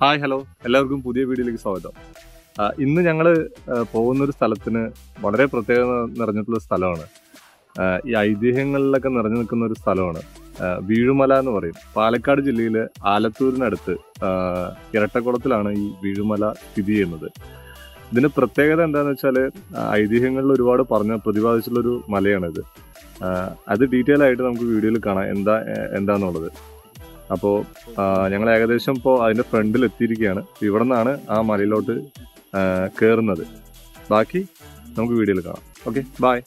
Hi hello എല്ലാവർക്കും പുതിയ വീഡിയോയിലേക്ക് സ്വാഗതം ആ, ഇന്ന് ഞങ്ങൾ പോകുന്ന ഒരു സ്ഥലത്തിന് വളരെ പ്രത്യേകത നിറഞ്ഞിട്ടുള്ള സ്ഥലമാണ് ആ, ഈ ഐതിഹ്യങ്ങളിലൊക്കെ നിറഞ്ഞു നിൽക്കുന്ന ഒരു സ്ഥലമാണ് ആ, വീഴുമല എന്ന് പറയും പാലക്കാട് ജില്ലയിലെ ആലത്തൂരിനടുത്ത് ആ, ഇരട്ടക്കുളത്തിലാണ് ഈ വീഴുമല സ്ഥിതി ചെയ്യുന്നത് ഇതിന് പ്രത്യേകത എന്താണെന്ന് വെച്ചാൽ ഐതിഹ്യങ്ങളിൽ ഒരുപാട് പറഞ്ഞ പ്രതിപാദിച്ചുള്ളൊരു മലയാണിത് ആ, അത് ഡീറ്റെയിൽ ആയിട്ട് നമുക്ക് വീഡിയോയിൽ കാണാം എന്താ എ- എന്താന്നുള്ളത് അപ്പോൾ ഞങ്ങൾ ഏകദേശം ഇപ്പോൾ അതിന്റെ ഫ്രണ്ടിൽ എത്തിയിരിക്കുകയാണ് ഇവിടെ നിന്നാണ് ആ മലയിലോട്ട് കയറുന്നത് ബാക്കി നമുക്ക് വീഡിയോയിൽ കാണാം ഓക്കെ ബായ്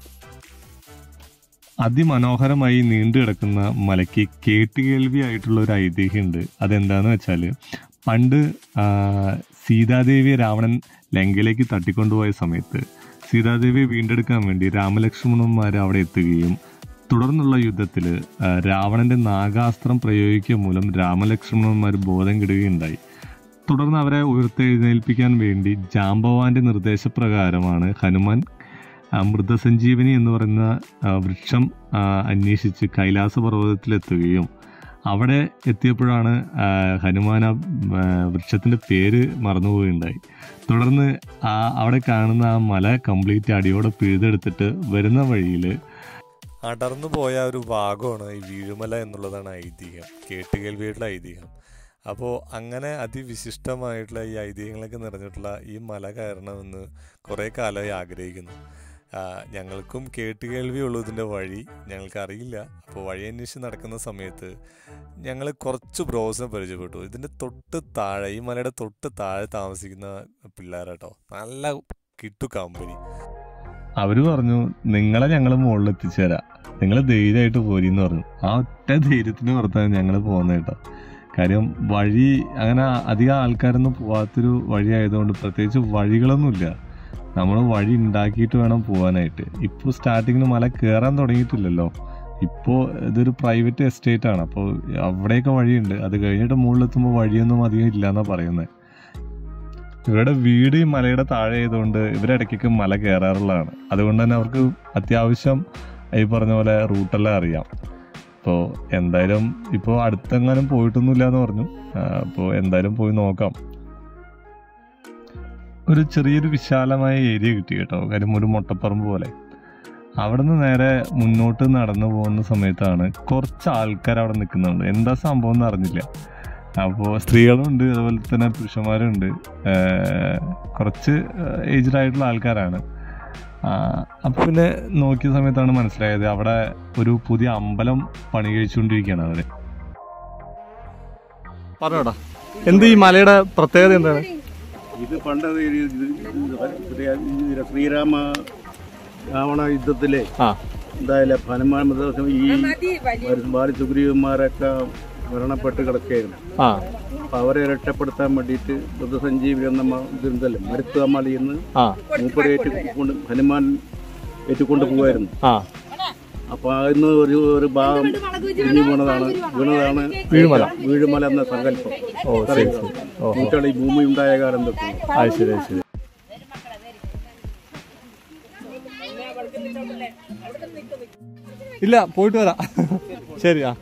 അതിമനോഹരമായി നീണ്ടു കിടക്കുന്ന മലയ്ക്ക് കേട്ടുകേൾവിയായിട്ടുള്ള ഒരു ഐതിഹ്യമുണ്ട് അതെന്താന്ന് വെച്ചാൽ പണ്ട് ആ, സീതാദേവിയെ രാവണൻ ലങ്കയിലേക്ക് തട്ടിക്കൊണ്ടുപോയ സമയത്ത് സീതാദേവിയെ വീണ്ടെടുക്കാൻ വേണ്ടി രാമലക്ഷ്മണന്മാർ അവിടെ എത്തുകയും തുടർന്നുള്ള യുദ്ധത്തിൽ രാവണന്റെ നാഗാസ്ത്രം പ്രയോഗിക്കുക മൂലം രാമലക്ഷ്മണന്മാർ ബോധം കെടുകയുണ്ടായി തുടർന്ന് അവരെ ഉയർത്തെഴുന്നേൽപ്പിക്കാൻ വേണ്ടി ജാംബവാന്റെ നിർദ്ദേശപ്രകാരമാണ് ഹനുമാൻ ആ, മൃതസഞ്ജീവനി എന്ന് പറയുന്ന ആ, വൃക്ഷം ആ, അന്വേഷിച്ച് കൈലാസ പർവ്വതത്തിലെത്തുകയും അവിടെ എത്തിയപ്പോഴാണ് ആ, ഹനുമാൻ ആ ആ, വൃക്ഷത്തിന്റെ പേര് മറന്നുപോവുകയുണ്ടായി തുടർന്ന് ആ അവിടെ കാണുന്ന ആ മല കംപ്ലീറ്റ് അടിയോടെ പിഴുതെടുത്തിട്ട് വരുന്ന വഴിയിൽ അടർന്നു പോയ ഒരു ഭാഗമാണ് ഈ വീഴുമല എന്നുള്ളതാണ് ഐതിഹ്യം കേട്ടുകേൾവിയായിട്ടുള്ള ഐതിഹ്യം അപ്പോൾ അങ്ങനെ അതിവിശിഷ്ടമായിട്ടുള്ള ഈ ഐതിഹ്യങ്ങളൊക്കെ നിറഞ്ഞിട്ടുള്ള ഈ മല കയറണമെന്ന് കുറേ കാലമായി ആഗ്രഹിക്കുന്നു ആ, ഞങ്ങൾക്കും കേട്ടുകേൾവിയുള്ളൂ ഇതിൻ്റെ വഴി ഞങ്ങൾക്ക് അറിയില്ല അപ്പോൾ വഴി അന്വേഷിച്ച് നടക്കുന്ന സമയത്ത് ഞങ്ങൾ കുറച്ച് ബ്രോസിനെ പരിചയപ്പെട്ടു ഇതിൻ്റെ തൊട്ട് താഴെ ഈ മലയുടെ തൊട്ട് താഴെ താമസിക്കുന്ന പിള്ളേരാട്ടോ നല്ല കിട്ടു കമ്പനി അവര് പറഞ്ഞു നിങ്ങളെ ഞങ്ങൾ മുകളിൽ എത്തിച്ചേരാം നിങ്ങൾ ധൈര്യമായിട്ട് പോരിന്ന് പറഞ്ഞു ആ ഒറ്റ ധൈര്യത്തിന് പുറത്താണ് ഞങ്ങൾ പോകുന്നത് കേട്ടോ കാര്യം വഴി അങ്ങനെ അധികം ആൾക്കാരൊന്നും പോവാത്തൊരു വഴി ആയതുകൊണ്ട് പ്രത്യേകിച്ച് വഴികളൊന്നുമില്ല നമ്മൾ വഴി ഉണ്ടാക്കിയിട്ട് വേണം പോകാനായിട്ട് ഇപ്പോൾ സ്റ്റാർട്ടിങ്ങിന് മല കയറാൻ തുടങ്ങിയിട്ടില്ലല്ലോ ഇപ്പോൾ ഇതൊരു പ്രൈവറ്റ് എസ്റ്റേറ്റ് ആണ് അപ്പോൾ അവിടെയൊക്കെ വഴിയുണ്ട് അത് കഴിഞ്ഞിട്ട് മുകളിലെത്തുമ്പോൾ വഴിയൊന്നും അധികം ഇല്ല എന്നാണ് പറയുന്നത് ഇവരുടെ വീട് ഈ മലയുടെ താഴെ ആയതുകൊണ്ട് ഇവരിടയ്ക്കൊക്കെ മല കയറാറുള്ളതാണ് അതുകൊണ്ട് തന്നെ അവർക്ക് അത്യാവശ്യം ഈ പറഞ്ഞ പോലെ റൂട്ടെല്ലാം അറിയാം അപ്പോൾ എന്തായാലും ഇപ്പോൾ അടുത്തെങ്ങാനും പോയിട്ടൊന്നുമില്ല എന്ന് പറഞ്ഞു അപ്പോൾ എന്തായാലും പോയി നോക്കാം ഒരു ചെറിയൊരു വിശാലമായ ഏരിയ കിട്ടി കേട്ടോ കാര്യം ഒരു മുട്ടപ്പറമ്പ് പോലെ അവിടെ നിന്ന് നേരെ മുന്നോട്ട് നടന്നു പോകുന്ന സമയത്താണ് കുറച്ച് ആൾക്കാർ അവിടെ നിൽക്കുന്നുണ്ട് എന്താ സംഭവം എന്ന് അറിഞ്ഞില്ല അപ്പോൾ സ്ത്രീകളുണ്ട് അതുപോലെ തന്നെ പുരുഷന്മാരുണ്ട് ഏഹ് കുറച്ച് ഏജ്ഡ് ആയിട്ടുള്ള ആൾക്കാരാണ് അപ്പോൾ പിന്നെ നോക്കിയ സമയത്താണ് മനസ്സിലായത് അവിടെ ഒരു പുതിയ അമ്പലം പണി കഴിച്ചുകൊണ്ടിരിക്കുകയാണ് അവര് പറഞ്ഞോടാ എന്ത് ഈ മലയുടെ പ്രത്യേകത എന്താണ് ഇത് പണ്ട് ഇത് ഇത് ഇത് ഇത് ശ്രീരാമ രാവണ യുദ്ധത്തിലെ ആ എന്തായാലും ഹനുമാൻ ദിവസം ഈ ബാലി സുഗ്രീവന്മാരൊക്കെ മരണപ്പെട്ട് കിടക്കുകയായിരുന്നു ആ അപ്പൊ അവരെ രക്ഷപ്പെടുത്താൻ വേണ്ടിയിട്ട് ബുദ്ധസഞ്ജീവി എന്ന മ- ഇതുണ്ടല്ലോ മരുത്തുവമലയിൽ നിന്ന് ആ മൂപ്പരെ ഏറ്റുകൊണ്ട് ഹനുമാൻ ഏറ്റുകൊണ്ട് പോകുമായിരുന്നു ആ അപ്പൊ അതിന്ന് ഒരു ഒരു ഭാഗം ഇടിഞ്ഞു വീണതാണ് വീണതാണ് വീഴുമല. വീഴുമല എന്ന സങ്കല്പം ഓ ശരി ശരി ഓ നൂറ്റാണ്ട് ഈ ഭൂമി ഉണ്ടായ കാലം തൊട്ട് അത് ശരി അത് ശരി ഇല്ല പോയിട്ട് വരാം ശരി ആ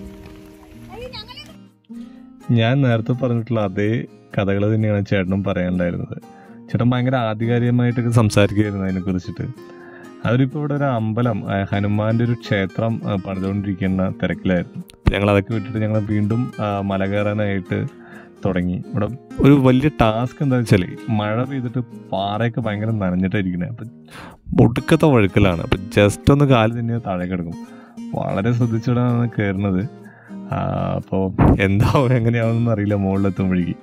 ഞാൻ നേരത്തെ പറഞ്ഞിട്ടുള്ള അതേ കഥകൾ തന്നെയാണ് ചേട്ടനും പറയാനുണ്ടായിരുന്നത് ചേട്ടൻ ഭയങ്കര ആധികാരികമായിട്ടൊക്കെ സംസാരിക്കുകയായിരുന്നു അതിനെ കുറിച്ചിട്ട് അവരിപ്പോൾ ഇവിടെ ഒരു അമ്പലം ആ, ഹനുമാന്റെ ഒരു ക്ഷേത്രം ആ, പണിതുകൊണ്ടിരിക്കുന്ന തിരക്കിലായിരുന്നു ഞങ്ങൾ അതൊക്കെ വിട്ടിട്ട് ഞങ്ങൾ വീണ്ടും ആ, മല കയറാനായിട്ട് തുടങ്ങി ഇവിടെ ഒരു വലിയ ടാസ്ക് എന്താണെന്ന് വെച്ചാൽ മഴ പെയ്തിട്ട് പാറയൊക്കെ ഭയങ്കര നനഞ്ഞിട്ടായിരിക്കണേ അപ്പം ഒടുക്കത്തെ വഴുക്കലാണ് അപ്പം ജസ്റ്റ് ഒന്ന് കാല് തന്നെ താഴെ കിടക്കും വളരെ ശ്രദ്ധിച്ചിട്ടാണ് കയറുന്നത് അപ്പോൾ എന്താവും എങ്ങനെയാവുമെന്ന് അറിയില്ല മുകളിലെത്തുമ്പോഴേക്ക്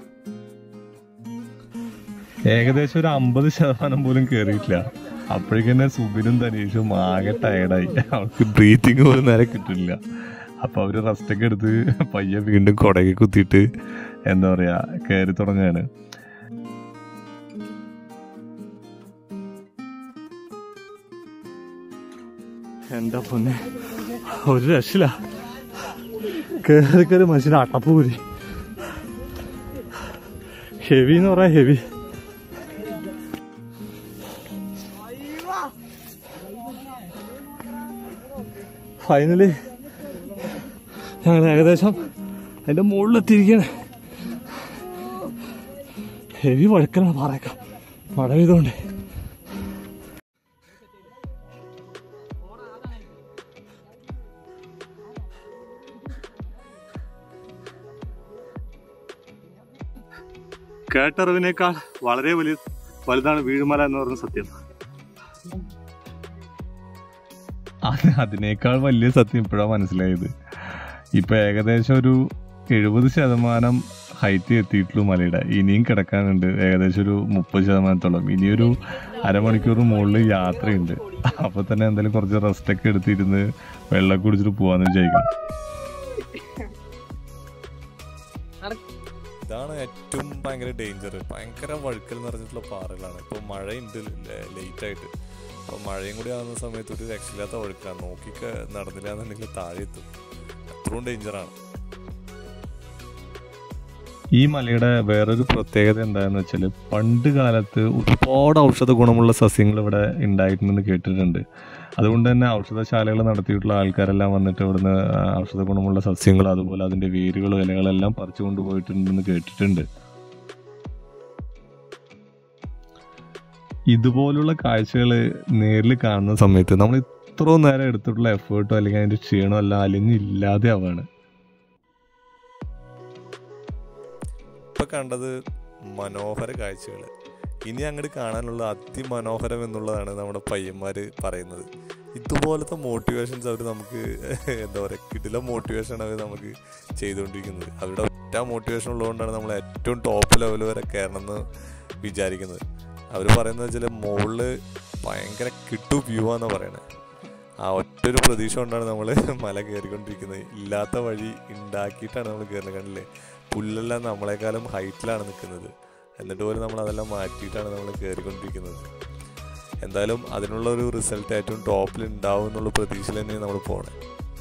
ഏകദേശം ഒരു അമ്പത് ശതമാനം പോലും കയറിയിട്ടില്ല അപ്പോഴേക്കും തന്നെ സുബിനും തനീഷും ആകെ ടയർഡായി അവർക്ക് ബ്രീത്തിങ് പോലും നേരെ കിട്ടില്ല അപ്പൊ അവര് റെസ്റ്റ് ഒക്കെ എടുത്ത് പയ്യെ വീണ്ടും കൊടകി കുത്തിയിട്ട് എന്താ പറയാ കയറി തുടങ്ങാണ് എന്താ പൊന്നെ ഒരു രക്ഷയില്ല കേറി കയറി മനുഷ്യന് അട്ടപ്പൂരി ഹെവി എന്ന് പറയാ ഹെവി ഫൈനലി ഞങ്ങൾ ഏകദേശം അതിന്റെ മുകളിലെത്തിയിരിക്കുകയാണ് ഹെവി വഴുക്കലാണ് പാറയൊക്കെ മഴ പെയ്തുകൊണ്ട് കേട്ടറിവിനേക്കാൾ വളരെ വലിയ വലുതാണ് വീഴുമല എന്ന് പറയുന്ന സത്യം അത് അതിനേക്കാൾ വലിയ സത്യം ഇപ്പോഴാണ് മനസ്സിലായത് ഇപ്പൊ ഏകദേശം ഒരു എഴുപത് ശതമാനം ഹൈറ്റ് എത്തിയിട്ടുള്ളൂ മലയുടെ ഇനിയും കിടക്കാനുണ്ട് ഏകദേശം ഒരു മുപ്പത് ശതമാനത്തോളം ഇനിയൊരു അരമണിക്കൂർ മുകളിൽ യാത്രയുണ്ട് അപ്പൊ തന്നെ എന്തായാലും കുറച്ച് റെസ്റ്റ് ഒക്കെ എടുത്തിരുന്ന് വെള്ളം കുടിച്ചിട്ട് പോവാന്ന് വിചാരിക്കണം ഇതാണ് ഏറ്റവും ഭയങ്കര ഡേഞ്ചർ ഭയങ്കര വഴുക്കൽ നിറഞ്ഞിട്ടുള്ള പാറകളാണ് ഇപ്പോൾ മഴയുണ്ട് ലേറ്റ് ആയിട്ട് അപ്പോൾ മഴയും കൂടി ആകുന്ന സമയത്ത് ഒരു രക്ഷയില്ലാത്ത വഴുക്കാണ് നോക്കിക്ക് നടന്നില്ല എന്നുണ്ടെങ്കിൽ താഴെ എത്തും അത്രയും ഡേഞ്ചറാണ് ഈ മലയുടെ വേറൊരു പ്രത്യേകത എന്താണെന്ന് വെച്ചാൽ പണ്ട് കാലത്ത് ഒരുപാട് ഔഷധ ഗുണമുള്ള സസ്യങ്ങൾ ഇവിടെ ഉണ്ടായിട്ടുണ്ടെന്ന് കേട്ടിട്ടുണ്ട് അതുകൊണ്ട് തന്നെ ഔഷധശാലകൾ നടത്തിയിട്ടുള്ള ആൾക്കാരെല്ലാം വന്നിട്ട് ഇവിടുന്ന് ആ, ഔഷധ ഗുണമുള്ള സസ്യങ്ങൾ അതുപോലെ അതിന്റെ വേരുകളും ഇലകളെല്ലാം പറിച്ചു കൊണ്ടുപോയിട്ടുണ്ടെന്ന് കേട്ടിട്ടുണ്ട് ഇതുപോലുള്ള കാഴ്ചകൾ നേരിൽ കാണുന്ന സമയത്ത് നമ്മൾ ഇത്രയും നേരം എടുത്തിട്ടുള്ള എഫേർട്ടോ അല്ലെങ്കിൽ അതിന്റെ ക്ഷീണോ എല്ലാം അലിഞ്ഞില്ലാതെ ആവാണ് ഇപ്പൊ കണ്ടത് മനോഹര കാഴ്ചകൾ ഇനി അങ്ങോട്ട് കാണാനുള്ള അതിമനോഹരം എന്നുള്ളതാണ് നമ്മുടെ പയ്യന്മാര് പറയുന്നത് ഇതുപോലത്തെ മോട്ടിവേഷൻസ് അവർ നമുക്ക് എന്താ പറയുക കിടില മോട്ടിവേഷൻ അവർ നമുക്ക് ചെയ്തുകൊണ്ടിരിക്കുന്നത് അവരുടെ ഒറ്റ മോട്ടിവേഷൻ ഉള്ളതുകൊണ്ടാണ് നമ്മൾ ഏറ്റവും ടോപ്പ് ലെവൽ വരെ കയറണം എന്ന് വിചാരിക്കുന്നത് അവർ പറയുന്നത് വെച്ചാൽ മുകളിൽ ഭയങ്കര കിട്ടു വ്യൂ ആണെന്ന് പറയണത് ആ ഒറ്റൊരു പ്രതീക്ഷ കൊണ്ടാണ് നമ്മൾ മല കയറിക്കൊണ്ടിരിക്കുന്നത് ഇല്ലാത്ത വഴി ഉണ്ടാക്കിയിട്ടാണ് നമ്മൾ കയറുന്നത് കണ്ടില്ലേ പുല്ലെല്ലാം നമ്മളെക്കാളും ഹൈറ്റിലാണ് നിൽക്കുന്നത് എന്നിട്ട് പോലും നമ്മൾ അതെല്ലാം മാറ്റിയിട്ടാണ് നമ്മൾ കയറിക്കൊണ്ടിരിക്കുന്നത് എന്തായാലും അതിനുള്ള ഒരു റിസൾട്ട് ഏറ്റവും ടോപ്പിൽ ഉണ്ടാവും എന്നുള്ള പ്രതീക്ഷയിൽ തന്നെയാണ് നമ്മൾ പോണേ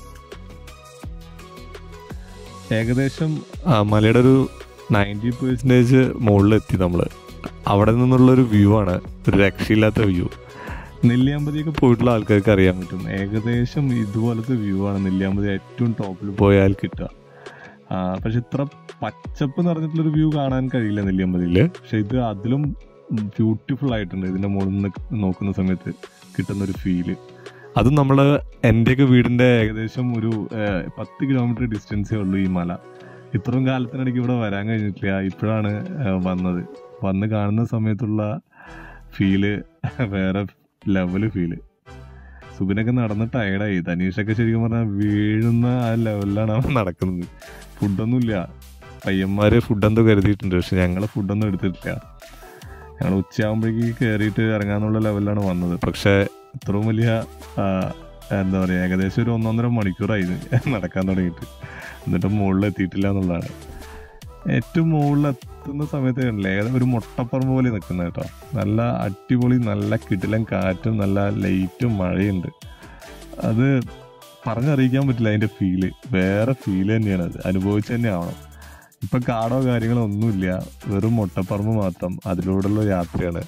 ഏകദേശം ആ, മലയുടെ ഒരു നയൻറ്റി പെർസെൻറ്റേജ് മുകളിലെത്തി നമ്മൾ അവിടെ നിന്നുള്ളൊരു വ്യൂ ആണ് ഒരു രക്ഷയില്ലാത്ത വ്യൂ നെല്ലിയാമ്പതിയൊക്കെ പോയിട്ടുള്ള ആൾക്കാർക്ക് അറിയാൻ പറ്റും ഏകദേശം ഇതുപോലത്തെ വ്യൂ ആണ് നെല്ലിയാമ്പതി ഏറ്റവും ടോപ്പിൽ പോയാൽ കിട്ടുക ആ, പക്ഷെ ഇത്ര പച്ചപ്പ് നിറഞ്ഞിട്ടുള്ളൊരു വ്യൂ കാണാൻ കഴിയില്ല നെല്ലിയാമ്പതിയിൽ പക്ഷെ ഇത് അതിലും ബ്യൂട്ടിഫുൾ ആയിട്ടുണ്ട് ഇതിൻ്റെ മുകളിൽ നിന്ന് നോക്കുന്ന സമയത്ത് കിട്ടുന്ന ഒരു ഫീല് അതും നമ്മൾ എൻ്റെയൊക്കെ വീടിൻ്റെ ഏകദേശം ഒരു ഏഹ്, പത്ത് കിലോമീറ്റർ ഡിസ്റ്റൻസേ ഉള്ളൂ ഈ മല ഇത്രയും കാലത്തിനിടയ്ക്ക് ഇവിടെ വരാൻ കഴിഞ്ഞിട്ടില്ല ഇപ്പോഴാണ് ഏഹ്, വന്നത് വന്ന് കാണുന്ന സമയത്തുള്ള ഫീല് വേറെ ലെവല് ഫീല് സുബിനൊക്കെ നടന്ന് ടയർഡായി തനീഷൊക്കെ ശരിക്കും പറഞ്ഞാൽ വീഴുന്ന ആ ലെവലിലാണ് അവൻ നടക്കുന്നത് ഫുഡൊന്നുമില്ല പയ്യന്മാര് ഫുഡ് എന്തോ കരുതിയിട്ടുണ്ട് പക്ഷെ ഞങ്ങൾ ഫുഡൊന്നും എടുത്തിട്ടില്ല ഞങ്ങൾ ഉച്ചയാകുമ്പോഴേക്ക് കയറിയിട്ട് ഇറങ്ങാന്നുള്ള ലെവലിലാണ് വന്നത് പക്ഷെ ഇത്രയും വലിയ ആ, എന്താ പറയുക ഏകദേശം ഒരു ഒന്നൊന്നര മണിക്കൂറായി ഇത് നടക്കാൻ തുടങ്ങിയിട്ട് എന്നിട്ട് മുകളിൽ എത്തിയിട്ടില്ല എന്നുള്ളതാണ് ഏറ്റവും മുകളിൽ എത്തുന്ന സമയത്ത് കണ്ടില്ലേ ഏകദേശം ഒരു മുട്ടപ്പറമ്പ് പോലെ നിൽക്കുന്നത് കേട്ടോ നല്ല അടിപൊളി നല്ല കിടിലൻ കാറ്റും നല്ല ലൈറ്റും മഴയുണ്ട് അത് പറഞ്ഞറിയിക്കാൻ പറ്റില്ല അതിന്റെ ഫീല് വേറെ ഫീല് തന്നെയാണ് അത് അനുഭവിച്ച് തന്നെ ആവണം ഇപ്പൊ കാടോ കാര്യങ്ങളോ ഒന്നുമില്ല വെറും മുട്ടപ്പറമ്പ് മാത്രം അതിലൂടെയുള്ള യാത്രയാണ്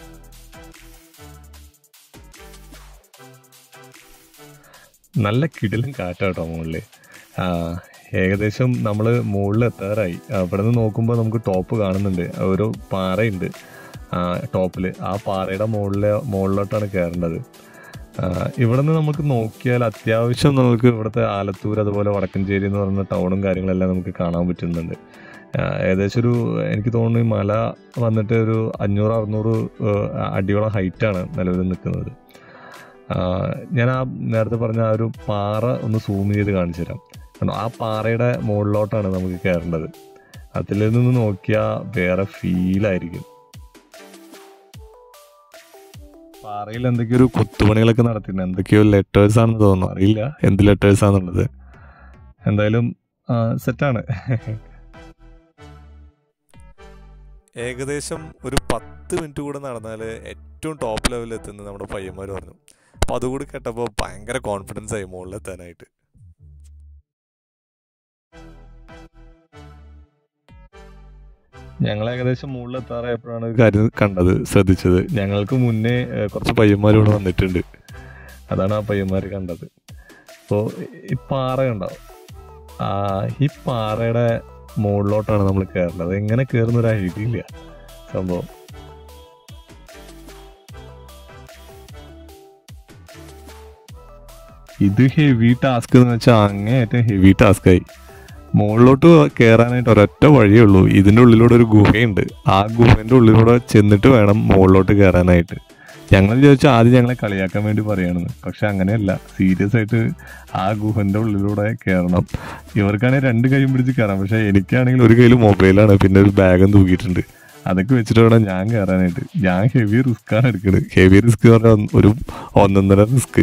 നല്ല കിടിലൻ കാറ്റാട്ടോ മുകളില് ആ ഏകദേശം നമ്മൾ മുകളിൽ എത്താറായി അവിടെ നിന്ന് നോക്കുമ്പോൾ നമുക്ക് ടോപ്പ് കാണുന്നുണ്ട് ഒരു പാറയുണ്ട് ടോപ്പിൽ ആ പാറയുടെ മുകളിലെ മുകളിലോട്ടാണ് കയറേണ്ടത് ആ, ഇവിടെ നിന്ന് നമുക്ക് നോക്കിയാൽ അത്യാവശ്യം നമുക്ക് ഇവിടുത്തെ ആലത്തൂർ അതുപോലെ വടക്കഞ്ചേരി എന്ന് പറയുന്ന ടൗണും കാര്യങ്ങളെല്ലാം നമുക്ക് കാണാൻ പറ്റുന്നുണ്ട് ആ, ഏകദേശം ഒരു എനിക്ക് തോന്നുന്നു ഈ മല വന്നിട്ട് ഒരു അഞ്ഞൂറ് അറുന്നൂറ് ആ, അടിയോളം ഹൈറ്റാണ് നിലവിൽ നിൽക്കുന്നത് ആ, ഞാൻ ആ നേരത്തെ പറഞ്ഞ ആ ഒരു പാറ ഒന്ന് സൂം ചെയ്ത് കാണിച്ചു തരാം കാരണം ആ പാറയുടെ മുകളിലോട്ടാണ് നമുക്ക് കയറേണ്ടത് അതിൽ നിന്ന് നോക്കിയാൽ വേറെ ഫീലായിരിക്കും പാറയിൽ എന്തൊക്കെയോ ഒരു കുത്തുപണികളൊക്കെ നടത്തിയിട്ടുണ്ട് എന്തൊക്കെയോ ലെറ്റേഴ്സ് ആണെന്ന് തോന്നുന്നു അറിയില്ല എന്ത് ലെറ്റേഴ്സ് ആണെന്നുള്ളത് എന്തായാലും സെറ്റാണ് ഏകദേശം ഒരു പത്ത് മിനിറ്റ് കൂടെ നടന്നാൽ ഏറ്റവും ടോപ്പ് ലെവലിൽ എത്തുന്നത് നമ്മുടെ പയ്യന്മാർ പറഞ്ഞു അപ്പോൾ അതുകൂടി കേട്ടപ്പോൾ ഭയങ്കര കോൺഫിഡൻസ് ആയി മുകളിലെത്താനായിട്ട് ഞങ്ങൾ ഏകദേശം മുകളിൽ എത്താറായപ്പോഴാണ് ഒരു കാര്യം കണ്ടത് ശ്രദ്ധിച്ചത് ഞങ്ങൾക്ക് മുന്നേ ഏഹ്, കുറച്ച് പയ്യന്മാർ ഇവിടെ വന്നിട്ടുണ്ട് അതാണ് ആ പയ്യന്മാർ കണ്ടത് അപ്പോൾ ഈ പാറ ഉണ്ടാവും ഈ പാറയുടെ മുകളിലോട്ടാണ് നമ്മൾ കയറുന്നത് എങ്ങനെ കയറുന്ന ഒരു ഐഡിയ ഇല്ല സംഭവം ഇത് ഹെവി ടാസ്ക് എന്ന് വെച്ചാൽ അങ്ങേയറ്റം ഹെവി ടാസ്കായി മുകളിലോട്ട് കയറാനായിട്ട് ഒരൊറ്റ വഴിയേ ഉള്ളൂ ഇതിൻ്റെ ഉള്ളിലൂടെ ഒരു ഗുഹയുണ്ട് ആ ഗുഹേൻ്റെ ഉള്ളിലൂടെ ചെന്നിട്ട് വേണം മുകളിലോട്ട് കയറാനായിട്ട് ഞങ്ങൾ വിചാരിച്ചു ആദ്യം ഞങ്ങളെ കളിയാക്കാൻ വേണ്ടി പറയണമെന്ന് പക്ഷെ അങ്ങനെയല്ല സീരിയസ് ആയിട്ട് ആ ഗുഹന്റെ ഉള്ളിലൂടെ കയറണം ഇവർക്കാണെങ്കിൽ രണ്ട് കൈയും പിടിച്ച് കയറാം പക്ഷെ എനിക്കാണെങ്കിൽ ഒരു കയ്യിൽ മൊബൈലാണ് പിന്നെ ഒരു ബാഗും തൂക്കിയിട്ടുണ്ട് അതൊക്കെ വെച്ചിട്ട് വേണം ഞാൻ കയറാനായിട്ട് ഞാൻ ഹെവി റിസ്ക് ആണ് എടുക്കുന്നത് ഹെവി റിസ്ക് പറഞ്ഞാൽ ഒരു ഒന്നൊന്നര റിസ്ക്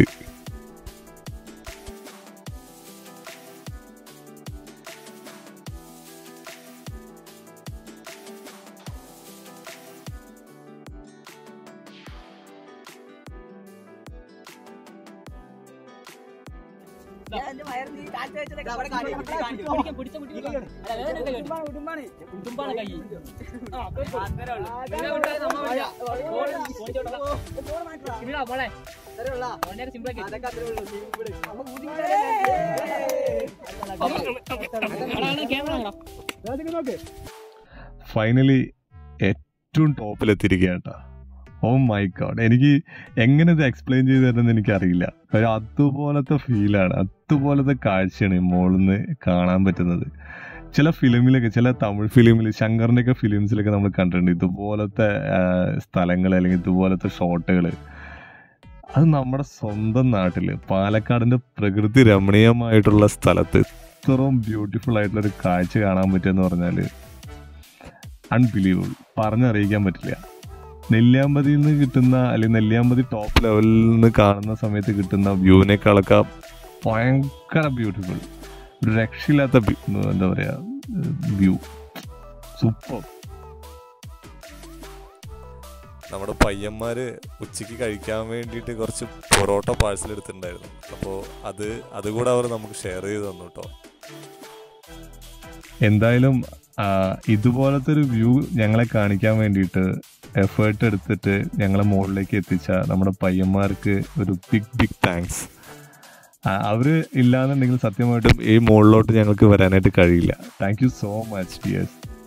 ഫൈനലി ഏറ്റവും ടോപ്പിലെത്തിയിരിക്കുക കേട്ടോ ഓ മൈ ഗോഡ് എനിക്ക് എങ്ങനെ ഇത് എക്സ്പ്ലെയിൻ ചെയ്ത് തരുന്നത് എനിക്കറിയില്ല പക്ഷെ അതുപോലത്തെ ഫീലാണ് അതുപോലത്തെ കാഴ്ചയാണ് ഈ മോളിൽ നിന്ന് കാണാൻ പറ്റുന്നത് ചില ഫിലിമിലൊക്കെ ചില തമിഴ് ഫിലിമിൽ ശങ്കറിൻ്റെയൊക്കെ ഫിലിംസിലൊക്കെ നമ്മൾ കണ്ടിട്ടുണ്ട് ഇതുപോലത്തെ സ്ഥലങ്ങൾ അല്ലെങ്കിൽ ഇതുപോലത്തെ ഷോട്ടുകൾ അത് നമ്മുടെ സ്വന്തം നാട്ടിൽ പാലക്കാടിൻ്റെ പ്രകൃതി രമണീയമായിട്ടുള്ള സ്ഥലത്ത് ഇത്രയും ബ്യൂട്ടിഫുൾ ആയിട്ടുള്ള ഒരു കാഴ്ച കാണാൻ പറ്റുമെന്ന് പറഞ്ഞാൽ അൺബിലീവബിൾ പറഞ്ഞറിയിക്കാൻ പറ്റില്ല നെല്ലിയാമ്പതിയിൽ നിന്ന് കിട്ടുന്ന അല്ലെങ്കിൽ നെല്ലിയാമ്പതി ടോപ്പ് ലെവലിൽ നിന്ന് കാണുന്ന സമയത്ത് കിട്ടുന്ന വ്യൂവിനേക്കാളൊക്കെ ഭയങ്കര ബ്യൂട്ടിഫുൾ ഒരു രക്ഷയില്ലാത്ത view, എന്താ പറയാ വ്യൂ സൂപ്പർ നമ്മുടെ പയ്യന്മാര് ഉച്ചയ്ക്ക് കഴിക്കാൻ വേണ്ടിയിട്ട് കുറച്ച് പൊറോട്ട പാഴ്സൽ എടുത്തിട്ടുണ്ടായിരുന്നു അപ്പോൾ അത് അതുകൂടെ അവർ നമുക്ക് ഷെയർ ചെയ്ത് തന്നു കേട്ടോ എന്തായാലും ആ, ഇതുപോലത്തെ ഒരു വ്യൂ ഞങ്ങളെ കാണിക്കാൻ വേണ്ടിയിട്ട് എഫേർട്ട് എടുത്തിട്ട് ഞങ്ങളെ മുകളിലേക്ക് എത്തിച്ച നമ്മുടെ പയ്യന്മാർക്ക് ഒരു ബിഗ് ബിഗ് താങ്ക്സ് അവര് ഇല്ലാന്നുണ്ടെങ്കിൽ സത്യമായിട്ടും ഈ മുകളിലോട്ട് ഞങ്ങൾക്ക് വരാനായിട്ട് കഴിയില്ല thank you so much dears